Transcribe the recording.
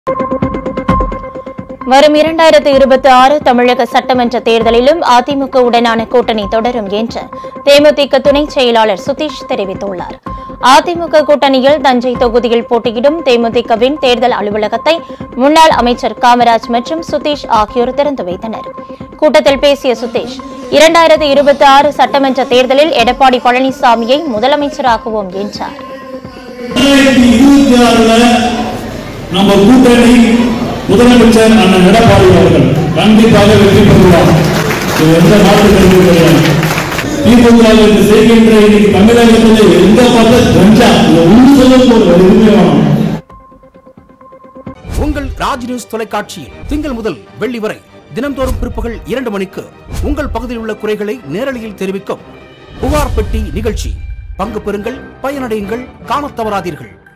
வரும் இரண்டாயிரத்து இருபத்தி ஆறு தமிழக சட்டமன்ற தேர்தலிலும் அதிமுகவுடனான கூட்டணி தொடரும் என்று தேமுதிக துணை செயலாளர் சுதீஷ் தெரிவித்துள்ளார் அதிமுக கூட்டணியில் தஞ்சை தொகுதியில் போட்டியிடும் தேமுதிகவின் தேர்தல் அலுவலகத்தை முன்னாள் அமைச்சர் காமராஜ் மற்றும் சுதீஷ் ஆகியோர் திறந்து வைத்தனர் கூட்டத்தில் பேசிய சுதீஷ் இரண்டாயிரத்து இருபத்தி ஆறு சட்டமன்ற தேர்தலில் எடப்பாடி பழனிசாமியை முதலமைச்சராக்குவோம் என்றார் ரெண்டாயிரத்தி இருபத்தி ஆறுல நம்ம கூட்டணி முதலமைச்சர் அண்ணன் எடப்பாடி அவர்கள் கண்டிப்பாக வெற்றி பெறுவார் இது எந்த மாற்று கருத்து கிடையாது திமுக என்று செய்கின்ற இன்னைக்கு தமிழகத்தில் எந்த பார்த்த கஞ்சா இதை ஒன்று சொல்லும் ஒரு எதுவுமே வேணாம் உங்கள் ராஜ் நியூஸ் தொலைக்காட்சியில் திங்கள் முதல் வெள்ளி வரை தினம்தோறும் பிற்பகல் இரண்டு மணிக்கு உங்கள் பகுதியில் உள்ள குறைகளை நேரலையில் தெரிவிக்கும் புகார் பெட்டி நிகழ்ச்சி பங்கு பெறுங்கள் பயனடையுங்கள் காணத் தவறாதீர்கள்